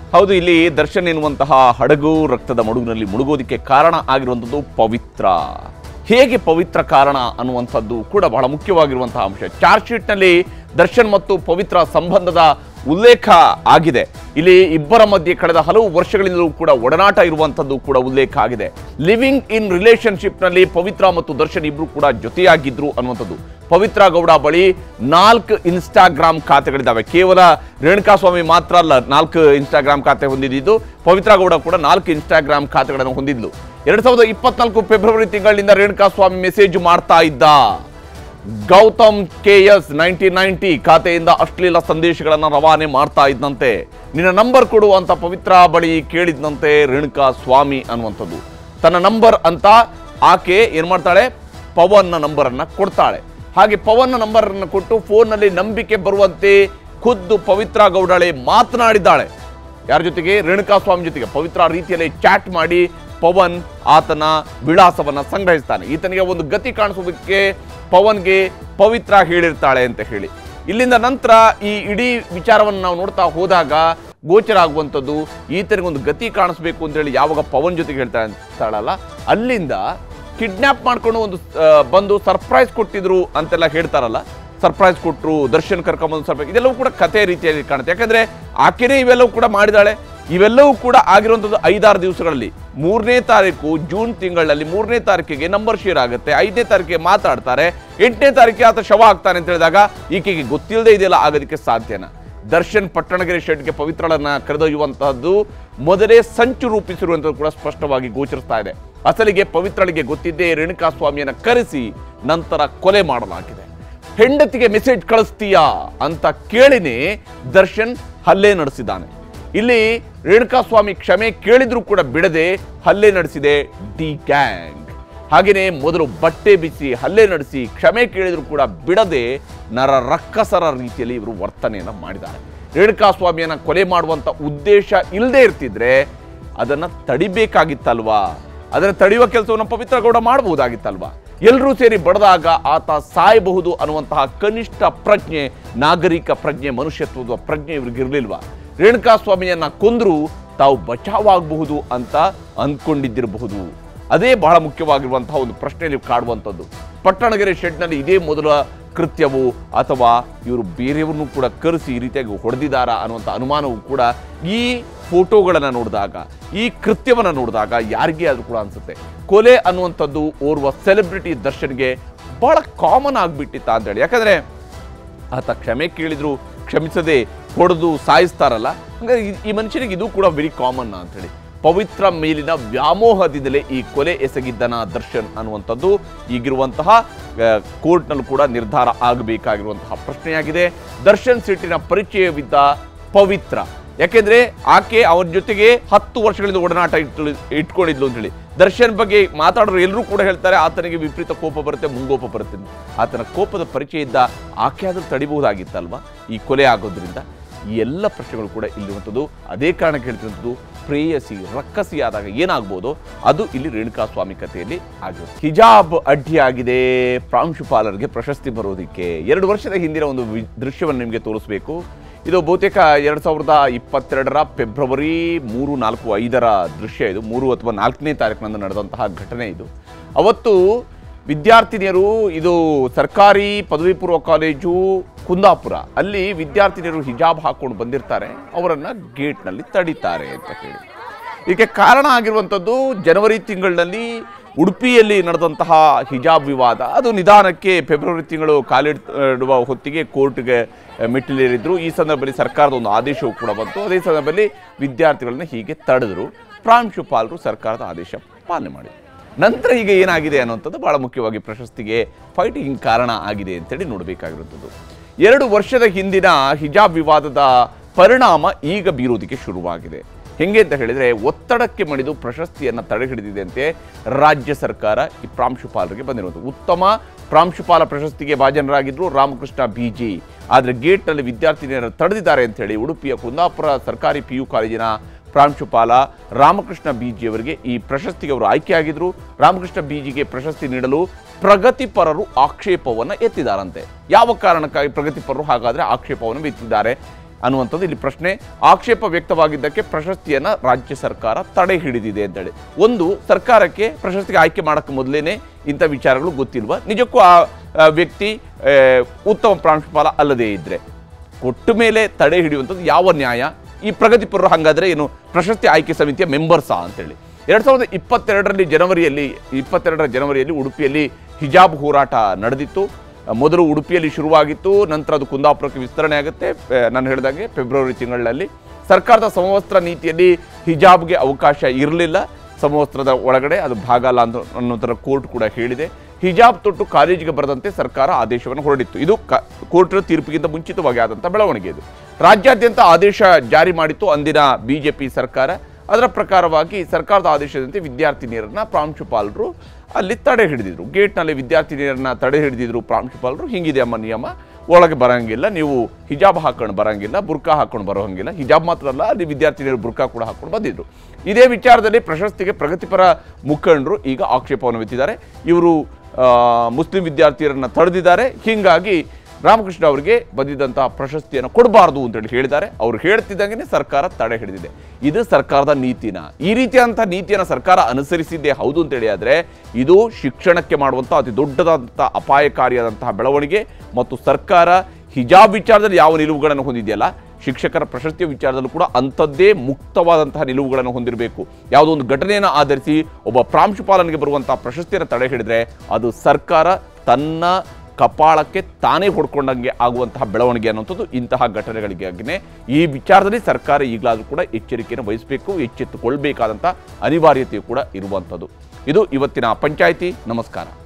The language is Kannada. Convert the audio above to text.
ಹೌದು ಇಲ್ಲಿ ದರ್ಶನ್ ಎನ್ನುವಂತಹ ಹಡಗು ರಕ್ತದ ಮಡುಗಿನಲ್ಲಿ ಮುಳುಗೋದಕ್ಕೆ ಕಾರಣ ಆಗಿರುವಂಥದ್ದು ಪವಿತ್ರ ಹೇಗೆ ಪವಿತ್ರ ಕಾರಣ ಅನ್ನುವಂಥದ್ದು ಕೂಡ ಬಹಳ ಮುಖ್ಯವಾಗಿರುವಂತಹ ಅಂಶ ಚಾರ್ಜ್ ಶೀಟ್ನಲ್ಲಿ ದರ್ಶನ್ ಮತ್ತು ಪವಿತ್ರ ಸಂಬಂಧದ ಉಲ್ಲೇಖ ಆಗಿದೆ ಇಲ್ಲಿ ಇಬ್ಬರ ಮಧ್ಯೆ ಕಳೆದ ಹಲವು ವರ್ಷಗಳಿಂದಲೂ ಕೂಡ ಒಡನಾಟ ಇರುವಂಥದ್ದು ಕೂಡ ಉಲ್ಲೇಖ ಆಗಿದೆ ಲಿವಿಂಗ್ ಇನ್ ರಿಲೇಶನ್ಶಿಪ್ನಲ್ಲಿ ಪವಿತ್ರ ಮತ್ತು ದರ್ಶನ್ ಇಬ್ರು ಕೂಡ ಜೊತೆಯಾಗಿದ್ರು ಅನ್ನುವಂಥದ್ದು ಪವಿತ್ರ ಗೌಡ ಬಳಿ ನಾಲ್ಕು ಇನ್ಸ್ಟಾಗ್ರಾಮ್ ಖಾತೆಗಳಿದ್ದಾವೆ ಕೇವಲ ರೇಣುಕಾಸ್ವಾಮಿ ಮಾತ್ರ ಅಲ್ಲ ನಾಲ್ಕು ಇನ್ಸ್ಟಾಗ್ರಾಮ್ ಖಾತೆ ಹೊಂದಿದ್ದು ಪವಿತ್ರ ಗೌಡ ಕೂಡ ನಾಲ್ಕು ಇನ್ಸ್ಟಾಗ್ರಾಮ್ ಖಾತೆಗಳನ್ನು ಹೊಂದಿದ್ಲು ಎರಡ್ ಸಾವಿರದ ಇಪ್ಪತ್ನಾಲ್ಕು ಫೆಬ್ರವರಿ ತಿಂಗಳಿನಿಂದ ರೇಣುಕಾಸ್ವಾಮಿ ಮೆಸೇಜ್ ಮಾಡ್ತಾ ಇದ್ದ Gautam K S nineteen ninety ಖಾತೆಯಿಂದ ಅಶ್ಲೀಲ ಸಂದೇಶಗಳನ್ನು ರವಾನೆ ಮಾಡ್ತಾ ಇದ್ದಂತೆ ನಿನ್ನ ನಂಬರ್ ಕೊಡು ಅಂತ ಪವಿತ್ರ ಬಳಿ ಕೇಳಿದ್ನಂತೆ ರೇಣುಕಾ ಸ್ವಾಮಿ ಅನ್ನುವಂಥದ್ದು ತನ್ನ ನಂಬರ್ ಅಂತ ಆಕೆ ಏನ್ ಮಾಡ್ತಾಳೆ ಪವನ್ನ ನಂಬರ್ ಅನ್ನ ಕೊಡ್ತಾಳೆ ಹಾಗೆ ಪವನ್ನ ನಂಬರ್ ಅನ್ನು ಕೊಟ್ಟು ಫೋನ್ನಲ್ಲಿ ನಂಬಿಕೆ ಬರುವಂತೆ ಖುದ್ದು ಪವಿತ್ರ ಗೌಡಳೆ ಮಾತನಾಡಿದ್ದಾಳೆ ಯಾರ ಜೊತೆಗೆ ರೇಣುಕಾ ಸ್ವಾಮಿ ಜೊತೆಗೆ ಪವಿತ್ರ ರೀತಿಯಲ್ಲಿ ಚಾಟ್ ಮಾಡಿ ಪವನ್ ಆತನ ವಿಳಾಸವನ್ನ ಸಂಗ್ರಹಿಸ್ತಾನೆ ಈತನಿಗೆ ಒಂದು ಗತಿ ಕಾಣಿಸೋದಕ್ಕೆ ಪವನ್ಗೆ ಪವಿತ್ರ ಹೇಳಿರ್ತಾಳೆ ಅಂತ ಹೇಳಿ ಇಲ್ಲಿಂದ ನಂತರ ಈ ಇಡೀ ವಿಚಾರವನ್ನು ನಾವು ನೋಡ್ತಾ ಹೋದಾಗ ಗೋಚರ ಆಗುವಂಥದ್ದು ಈತನಿಗೆ ಒಂದು ಗತಿ ಕಾಣಿಸ್ಬೇಕು ಅಂತ ಹೇಳಿ ಯಾವಾಗ ಪವನ್ ಜೊತೆಗೆ ಹೇಳ್ತಾಳೆ ಅಂತಾಳಲ್ಲ ಅಲ್ಲಿಂದ ಕಿಡ್ನಾಪ್ ಮಾಡ್ಕೊಂಡು ಒಂದು ಆ, ಬಂದು ಸರ್ಪ್ರೈಸ್ ಕೊಟ್ಟಿದ್ರು ಅಂತೆಲ್ಲ ಹೇಳ್ತಾರಲ್ಲ ಸರ್ಪ್ರೈಸ್ ಕೊಟ್ಟರು ದರ್ಶನ್ ಕರ್ಕೊಂಬಂದು ಸರ್ಪ್ರೈಸ್ ಇದೆಲ್ಲವೂ ಕೂಡ ಕಥೆ ರೀತಿಯಾಗಿ ಕಾಣುತ್ತೆ ಯಾಕಂದ್ರೆ ಆಕೆನೇ ಇವೆಲ್ಲವೂ ಕೂಡ ಮಾಡಿದಾಳೆ ಇವೆಲ್ಲವೂ ಕೂಡ ಆಗಿರುವಂಥದ್ದು ಐದಾರು ದಿವಸಗಳಲ್ಲಿ ಮೂರನೇ ತಾರೀಕು ಜೂನ್ ತಿಂಗಳಲ್ಲಿ ಮೂರನೇ ತಾರೀಕಿಗೆ ನಂಬರ್ ಶೇರ್ ಆಗುತ್ತೆ ಐದನೇ ತಾರೀಕಿಗೆ ಮಾತಾಡ್ತಾರೆ ಎಂಟನೇ ತಾರೀಕಿಗೆ ಆತ ಶವ ಆಗ್ತಾನೆ ಅಂತ ಹೇಳಿದಾಗ ಈಕೆಗೆ ಗೊತ್ತಿಲ್ಲದೆ ಇದೆಲ್ಲ ಆಗೋದಕ್ಕೆ ಸಾಧ್ಯನಾ ದರ್ಶನ್ ಪಟ್ಟಣಗೆರೆ ಶೆಡ್ಗೆ ಪವಿತ್ರಳನ್ನ ಕರೆದೊಯ್ಯುವಂತಹದ್ದು ಮೊದಲೇ ಸಂಚು ರೂಪಿಸಿರುವಂಥದ್ದು ಕೂಡ ಸ್ಪಷ್ಟವಾಗಿ ಗೋಚರಿಸ್ತಾ ಇದೆ ಅಸಲಿಗೆ ಪವಿತ್ರಳಿಗೆ ಗೊತ್ತಿದ್ದೇ ರೇಣುಕಾ ಸ್ವಾಮಿಯನ್ನ ಕರೆಸಿ ನಂತರ ಕೊಲೆ ಮಾಡಲಾಗಿದೆ ಹೆಂಡತಿಗೆ ಮೆಸೇಜ್ ಕಳಿಸ್ತೀಯಾ ಅಂತ ಕೇಳಿನೇ ದರ್ಶನ್ ಹಲ್ಲೆ ನಡೆಸಿದ್ದಾನೆ ಇಲ್ಲಿ ರೇಣುಕಾ ಸ್ವಾಮಿ ಕ್ಷಮೆ ಕೇಳಿದ್ರು ಕೂಡ ಬಿಡದೆ ಹಲ್ಲೆ ನಡೆಸಿದೆ ಡಿ ಗ್ಯಾಂಗ್ ಹಾಗೆಯೇ ಮೊದಲು ಬಟ್ಟೆ ಬಿಸಿ ಹಲ್ಲೆ ನಡೆಸಿ ಕ್ಷಮೆ ಕೇಳಿದ್ರು ಕೂಡ ಬಿಡದೆ ನರ ರಕ್ಕಸರ ರೀತಿಯಲ್ಲಿ ಇವರು ವರ್ತನೆಯನ್ನ ಮಾಡಿದ್ದಾರೆ ರೇಣುಕಾ ಸ್ವಾಮಿಯನ್ನ ಕೊಲೆ ಮಾಡುವಂತ ಉದ್ದೇಶ ಇಲ್ಲದೆ ಇರ್ತಿದ್ರೆ ಅದನ್ನ ತಡಿಬೇಕಾಗಿತ್ತಲ್ವಾ ಅದನ್ನ ತಡೆಯುವ ಕೆಲಸವನ್ನು ಪವಿತ್ರ ಗೌಡ ಮಾಡಬಹುದಾಗಿತ್ತಲ್ವಾ ಎಲ್ಲರೂ ಸೇರಿ ಬಡದಾಗ ಆತ ಸಾಯಬಹುದು ಅನ್ನುವಂತಹ ಕನಿಷ್ಠ ಪ್ರಜ್ಞೆ ನಾಗರಿಕ ಪ್ರಜ್ಞೆ ಮನುಷ್ಯತ್ವದ ಪ್ರಜ್ಞೆ ಇವ್ರಿಗೆ ಇರಲಿಲ್ವಾ ರೇಣುಕಾ ಸ್ವಾಮಿಯನ್ನ ಕೊಂದ್ರು ತಾವು ಬಚಾವಾಗಬಹುದು ಅಂತ ಅಂದ್ಕೊಂಡಿದ್ದಿರಬಹುದು ಅದೇ ಬಹಳ ಮುಖ್ಯವಾಗಿರುವಂತಹ ಒಂದು ಪ್ರಶ್ನೆಯಲ್ಲಿ ಕಾಡುವಂಥದ್ದು ಪಟ್ಟಣಗೆರೆ ಶೆಡ್ನಲ್ಲಿ ಇದೇ ಮೊದಲ ಕೃತ್ಯವು ಅಥವಾ ಇವರು ಬೇರೆಯವ್ರನ್ನೂ ಕೂಡ ಕರೆಸಿ ಈ ರೀತಿಯಾಗಿ ಹೊಡೆದಿದ್ದಾರಾ ಅನ್ನುವಂಥ ಅನುಮಾನವೂ ಕೂಡ ಈ ಫೋಟೋಗಳನ್ನು ನೋಡಿದಾಗ ಈ ಕೃತ್ಯವನ್ನು ನೋಡಿದಾಗ ಯಾರಿಗೇ ಆದರೂ ಕೂಡ ಅನ್ಸುತ್ತೆ ಕೊಲೆ ಅನ್ನುವಂಥದ್ದು ಓರ್ವ ಸೆಲೆಬ್ರಿಟಿ ದರ್ಶನ್ಗೆ ಬಹಳ ಕಾಮನ್ ಆಗಿಬಿಟ್ಟಿತ್ತ ಅಂತೇಳಿ ಯಾಕಂದ್ರೆ ಆತ ಕ್ಷಮೆ ಕೇಳಿದ್ರು ಕ್ಷಮಿಸದೆ ಹೊಡೆದು ಸಾಯಿಸ್ತಾರಲ್ಲ ಹಂಗಾಗಿ ಈ- ಈ ಮನುಷ್ಯನಿಗೆ ಇದು ಕೂಡ ವೆರಿ ಕಾಮನ್ ಅಂತೇಳಿ ಪವಿತ್ರ ಮೇಲಿನ ವ್ಯಾಮೋಹದಿಂದಲೇ ಈ ಕೊಲೆ ಎಸಗಿದ್ದನ ದರ್ಶನ್ ಅನ್ನುವಂಥದ್ದು ಈಗಿರುವಂತಹ ಆ, ಕೋರ್ಟ್ನಲ್ಲೂ ಕೂಡ ನಿರ್ಧಾರ ಆಗಬೇಕಾಗಿರುವಂತಹ ಪ್ರಶ್ನೆಯಾಗಿದೆ ದರ್ಶನ್ ಸಿಟ್ಟಿನ ಪರಿಚಯವಿದ್ದ ಪವಿತ್ರ ಯಾಕೆಂದ್ರೆ ಆಕೆ ಅವನ ಜೊತೆಗೆ ಹತ್ತು ವರ್ಷಗಳಿಂದ ಒಡನಾಟ ಇಟ್ಟು ಇಟ್ಕೊಂಡಿದ್ಲು ಅಂತ ಹೇಳಿ ದರ್ಶನ್ ಬಗ್ಗೆ ಮಾತಾಡೋರು ಎಲ್ಲರೂ ಕೂಡ ಹೇಳ್ತಾರೆ ಆತನಿಗೆ ವಿಪರೀತ ಕೋಪ ಬರುತ್ತೆ ಮುಂಗೋಪ ಬರುತ್ತೆ ಅಂತ. ಆತನ ಕೋಪದ ಪರಿಚಯ ಇದ್ದ ಆಕೆ ಆದ್ರೂ ತಡಿಬಹುದಾಗಿತ್ತಲ್ವಾ ಈ ಕೊಲೆ ಆಗೋದ್ರಿಂದ ಈ ಎಲ್ಲ ಪ್ರಶ್ನೆಗಳು ಕೂಡ ಇಲ್ಲಿರುವಂಥದ್ದು ಅದೇ ಕಾರಣಕ್ಕೆ ಹೇಳ್ತಿರುವಂಥದ್ದು ಪ್ರೇಯಸಿ ರಕ್ಕಸಿ ಆದಾಗ ಏನಾಗ್ಬೋದು ಅದು ಇಲ್ಲಿ ರೇಣುಕಾ ಸ್ವಾಮಿ ಕಥೆಯಲ್ಲಿ ಆಗಿರುತ್ತೆ ಹಿಜಾಬ್ ಅಡ್ಡಿಯಾಗಿದೆ ಪ್ರಾಂಶುಪಾಲರಿಗೆ ಪ್ರಶಸ್ತಿ ಬರೋದಕ್ಕೆ ಎರಡು ವರ್ಷದ ಹಿಂದಿನ ಒಂದು ವಿ- ದೃಶ್ಯವನ್ನು ನಿಮಗೆ ತೋರಿಸ್ಬೇಕು ಇದು ಬಹುತೇಕ ಎರಡು ಸಾವಿರದ ಇಪ್ಪತ್ತೆರಡರ ಫೆಬ್ರವರಿ ಮೂರು ನಾಲ್ಕು ಐದರ ದೃಶ್ಯ ಇದು ಮೂರು ಅಥವಾ ನಾಲ್ಕನೇ ತಾರೀಕಿನಂದು ನಡೆದಂತಹ ಘಟನೆ ಇದು ಅವತ್ತು ವಿದ್ಯಾರ್ಥಿನಿಯರು ಇದು ಸರ್ಕಾರಿ ಪದವಿ ಪೂರ್ವ ಕಾಲೇಜು ಕುಂದಾಪುರ ಅಲ್ಲಿ ವಿದ್ಯಾರ್ಥಿನಿಯರು ಹಿಜಾಬ್ ಹಾಕೊಂಡು ಬಂದಿರ್ತಾರೆ ಅವರನ್ನ ಗೇಟ್ನಲ್ಲಿ ತಡಿತಾರೆ ಅಂತ ಹೇಳಿ ಇದಕ್ಕೆ ಕಾರಣ ಆಗಿರುವಂಥದ್ದು ಜನವರಿ ತಿಂಗಳಿನಲ್ಲಿ ಉಡುಪಿಯಲ್ಲಿ ನಡೆದಂತಹ ಹಿಜಾಬ್ ವಿವಾದ ಅದು ನಿಧಾನಕ್ಕೆ ಫೆಬ್ರವರಿ ತಿಂಗಳು ಕಾಲಿಡುವ ಹೊತ್ತಿಗೆ ಕೋರ್ಟ್ಗೆ ಮೆಟ್ಟಿಲೇರಿದ್ರು ಈ ಸಂದರ್ಭದಲ್ಲಿ ಸರ್ಕಾರದ ಒಂದು ಆದೇಶವೂ ಕೂಡ ಬಂತು ಅದೇ ಸಂದರ್ಭದಲ್ಲಿ ವಿದ್ಯಾರ್ಥಿಗಳನ್ನ ಹೀಗೆ ತಡೆದರು ಪ್ರಾಂಶುಪಾಲರು ಸರ್ಕಾರದ ಆದೇಶ ಪಾಲನೆ ಮಾಡಿದರು ನಂತರ ಈಗ ಏನಾಗಿದೆ ಅನ್ನುವಂಥದ್ದು ಬಹಳ ಮುಖ್ಯವಾಗಿ ಪ್ರಶಸ್ತಿಗೆ ಫೈಟಿಂಗ್ ಕಾರಣ ಆಗಿದೆ ಅಂತೇಳಿ ನೋಡಬೇಕಾಗಿರುವಂಥದ್ದು ಎರಡು ವರ್ಷದ ಹಿಂದಿನ ಹಿಜಾಬ್ ವಿವಾದದ ಪರಿಣಾಮ ಈಗ ಬೀರೋದಕ್ಕೆ ಶುರುವಾಗಿದೆ ಹೆಂಗೆ ಅಂತ ಹೇಳಿದ್ರೆ ಒತ್ತಡಕ್ಕೆ ಮಣಿದು ಪ್ರಶಸ್ತಿಯನ್ನು ತಡೆಹಿಡಿದಿದೆಯಂತೆ ರಾಜ್ಯ ಸರ್ಕಾರ ಈ ಪ್ರಾಂಶುಪಾಲರಿಗೆ ಬಂದಿರುವಂಥದ್ದು ಉತ್ತಮ ಪ್ರಾಂಶುಪಾಲ ಪ್ರಶಸ್ತಿಗೆ ಭಾಜನರಾಗಿದ್ರು ರಾಮಕೃಷ್ಣ ಬಿಜಿ ಆದರೆ ಗೇಟ್ನಲ್ಲಿ ವಿದ್ಯಾರ್ಥಿನಿಯರನ್ನು ತಡೆದಿದ್ದಾರೆ ಅಂತ ಹೇಳಿ ಉಡುಪಿಯ ಕುಂದಾಪುರ ಸರ್ಕಾರಿ ಪಿ ಯು ಕಾಲೇಜಿನ ಪ್ರಾಂಶುಪಾಲ ರಾಮಕೃಷ್ಣ ಬಿಜಿಯವರಿಗೆ ಈ ಪ್ರಶಸ್ತಿಗೆ ಅವರು ಆಯ್ಕೆಯಾಗಿದ್ರು ರಾಮಕೃಷ್ಣ ಬಿಜಿಗೆ ಪ್ರಶಸ್ತಿ ನೀಡಲು ಪ್ರಗತಿಪರರು ಆಕ್ಷೇಪವನ್ನು ಎತ್ತಿದ್ದಾರಂತೆ ಯಾವ ಕಾರಣಕ್ಕಾಗಿ ಪ್ರಗತಿಪರರು ಹಾಗಾದ್ರೆ ಆಕ್ಷೇಪವನ್ನು ಎತ್ತಿದ್ದಾರೆ ಅನ್ನುವಂಥದ್ದು ಇಲ್ಲಿ ಪ್ರಶ್ನೆ ಆಕ್ಷೇಪ ವ್ಯಕ್ತವಾಗಿದ್ದಕ್ಕೆ ಪ್ರಶಸ್ತಿಯನ್ನು ರಾಜ್ಯ ಸರ್ಕಾರ ತಡೆ ಹಿಡಿದಿದೆ ಅಂತೇಳಿ ಒಂದು ಸರ್ಕಾರಕ್ಕೆ ಪ್ರಶಸ್ತಿಗೆ ಆಯ್ಕೆ ಮಾಡೋಕ್ಕೆ ಮೊದಲೇನೆ ಇಂಥ ವಿಚಾರಗಳು ಗೊತ್ತಿಲ್ವಾ ನಿಜಕ್ಕೂ ಆ ಆ ವ್ಯಕ್ತಿ ಆ, ಉತ್ತಮ ಪ್ರಾಂಶುಪಾಲ ಅಲ್ಲದೇ ಇದ್ದರೆ ಕೊಟ್ಟ ಮೇಲೆ ತಡೆ ಹಿಡಿಯುವಂಥದ್ದು ಯಾವ ನ್ಯಾಯ ಈ ಪ್ರಗತಿಪರರು ಹಾಗಾದರೆ ಏನು ಪ್ರಶಸ್ತಿ ಆಯ್ಕೆ ಸಮಿತಿಯ ಮೆಂಬರ್ಸಾ ಅಂತೇಳಿ ಎರಡು ಸಾವಿರದ ಇಪ್ಪತ್ತೆರಡರಲ್ಲಿ ಜನವರಿಯಲ್ಲಿ ಇಪ್ಪತ್ತೆರಡರ ಜನವರಿಯಲ್ಲಿ ಉಡುಪಿಯಲ್ಲಿ ಹಿಜಾಬ್ ಹೋರಾಟ ನಡೆದಿತ್ತು ಮೊದಲು ಉಡುಪಿಯಲ್ಲಿ ಶುರುವಾಗಿತ್ತು ನಂತರ ಅದು ಕುಂದಾಪುರಕ್ಕೆ ವಿಸ್ತರಣೆ ಆಗುತ್ತೆ ಆ, ನಾನು ಹೇಳಿದಾಗೆ ಫೆಬ್ರವರಿ ತಿಂಗಳಲ್ಲಿ ಸರ್ಕಾರದ ಸಮವಸ್ತ್ರ ನೀತಿಯಲ್ಲಿ ಹಿಜಾಬ್ಗೆ ಅವಕಾಶ ಇರಲಿಲ್ಲ ಸಮವಸ್ತ್ರದ ಒಳಗಡೆ ಅದು ಭಾಗ ಅಲ್ಲ ಅಂತ ಅನ್ನೋ ಥರ ಕೋರ್ಟ್ ಕೂಡ ಹೇಳಿದೆ ಹಿಜಾಬ್ ತೊಟ್ಟು ಕಾಲೇಜಿಗೆ ಬರದಂತೆ ಸರ್ಕಾರ ಆದೇಶವನ್ನು ಹೊರಡಿತ್ತು ಇದು ಕ ಕೋರ್ಟ್ ತೀರ್ಪಿಗಿಂತ ಮುಂಚಿತವಾಗಿ ಆದಂಥ ಬೆಳವಣಿಗೆ ಇದು ರಾಜ್ಯಾದ್ಯಂತ ಆದೇಶ ಜಾರಿ ಮಾಡಿತ್ತು ಅಂದಿನ ಬಿಜೆಪಿ ಸರ್ಕಾರ ಅದರ ಪ್ರಕಾರವಾಗಿ ಸರ್ಕಾರದ ಆದೇಶದಂತೆ ವಿದ್ಯಾರ್ಥಿನಿಯರನ್ನ ಪ್ರಾಂಶುಪಾಲರು ಅಲ್ಲಿ ತಡೆ ಹಿಡಿದಿದ್ರು ಗೇಟ್ನಲ್ಲಿ ವಿದ್ಯಾರ್ಥಿನಿಯರನ್ನ ತಡೆ ಹಿಡಿದಿದ್ರು ಪ್ರಾಂಶುಪಾಲರು ಹಿಂಗಿದೆ ಅಮ್ಮ ನಿಯಮ ಒಳಗೆ ಬರಂಗಿಲ್ಲ ನೀವು ಹಿಜಾಬ್ ಹಾಕೊಂಡು ಬರಂಗಿಲ್ಲ ಬುರ್ಕಾ ಹಾಕೊಂಡು ಬರೋಂಗಿಲ್ಲ ಹಿಜಾಬ್ ಮಾತ್ರ ಅಲ್ಲ ಅಲ್ಲಿ ವಿದ್ಯಾರ್ಥಿನಿಯರು ಬುರ್ಕಾ ಕೂಡ ಹಾಕೊಂಡು ಬಂದಿದ್ರು ಇದೇ ವಿಚಾರದಲ್ಲಿ ಪ್ರಶಸ್ತಿಗೆ ಪ್ರಗತಿಪರ ಮುಖಂಡರು ಈಗ ಆಕ್ಷೇಪವನ್ನು ಎತ್ತಿದ್ದಾರೆ ಇವರು ಆ, ಮುಸ್ಲಿಂ ವಿದ್ಯಾರ್ಥಿಯರನ್ನ ತಡೆದಿದ್ದಾರೆ ಹೀಗಾಗಿ ರಾಮಕೃಷ್ಣ ಅವರಿಗೆ ಬಂದಿದ್ದಂತಹ ಪ್ರಶಸ್ತಿಯನ್ನು ಕೊಡಬಾರ್ದು ಅಂತೇಳಿ ಹೇಳಿದ್ದಾರೆ ಅವರು ಹೇಳ್ತಿದ್ದಂಗೆ ಸರ್ಕಾರ ತಡೆ ಹಿಡಿದಿದೆ ಇದು ಸರ್ಕಾರದ ನೀತಿನ ಈ ರೀತಿಯಾದಂಥ ನೀತಿಯನ್ನು ಸರ್ಕಾರ ಅನುಸರಿಸಿದ್ದೇ ಹೌದು ಅಂತೇಳಿ ಆದರೆ ಇದು ಶಿಕ್ಷಣಕ್ಕೆ ಮಾಡುವಂಥ ಅತಿ ದೊಡ್ಡದಾದಂಥ ಅಪಾಯಕಾರಿಯಾದಂತಹ ಬೆಳವಣಿಗೆ ಮತ್ತು ಸರ್ಕಾರ ಹಿಜಾಬ್ ವಿಚಾರದಲ್ಲಿ ಯಾವ ನಿಲುವುಗಳನ್ನು ಹೊಂದಿದೆಯಲ್ಲ ಶಿಕ್ಷಕರ ಪ್ರಶಸ್ತಿಯ ವಿಚಾರದಲ್ಲೂ ಕೂಡ ಅಂಥದ್ದೇ ಮುಕ್ತವಾದಂತಹ ನಿಲುವುಗಳನ್ನು ಹೊಂದಿರಬೇಕು ಯಾವುದೋ ಒಂದು ಘಟನೆಯನ್ನು ಆಧರಿಸಿ ಒಬ್ಬ ಪ್ರಾಂಶುಪಾಲನಿಗೆ ಬರುವಂತಹ ಪ್ರಶಸ್ತಿಯನ್ನು ತಡೆ ಹಿಡಿದ್ರೆ ಅದು ಸರ್ಕಾರ ತನ್ನ ಕಪಾಳಕ್ಕೆ ತಾನೇ ಹೊಡ್ಕೊಂಡಂಗೆ ಆಗುವಂತಹ ಬೆಳವಣಿಗೆ ಅನ್ನುವಂಥದ್ದು ಇಂತಹ ಘಟನೆಗಳಿಗಾಗಿನೇ ಈ ವಿಚಾರದಲ್ಲಿ ಸರ್ಕಾರ ಈಗಲಾದರೂ ಕೂಡ ಎಚ್ಚರಿಕೆಯನ್ನು ವಹಿಸಬೇಕು ಎಚ್ಚೆತ್ತುಕೊಳ್ಬೇಕಾದಂಥ ಅನಿವಾರ್ಯತೆಯು ಕೂಡ ಇರುವಂಥದ್ದು ಇದು ಇವತ್ತಿನ ಪಂಚಾಯಿತಿ ನಮಸ್ಕಾರ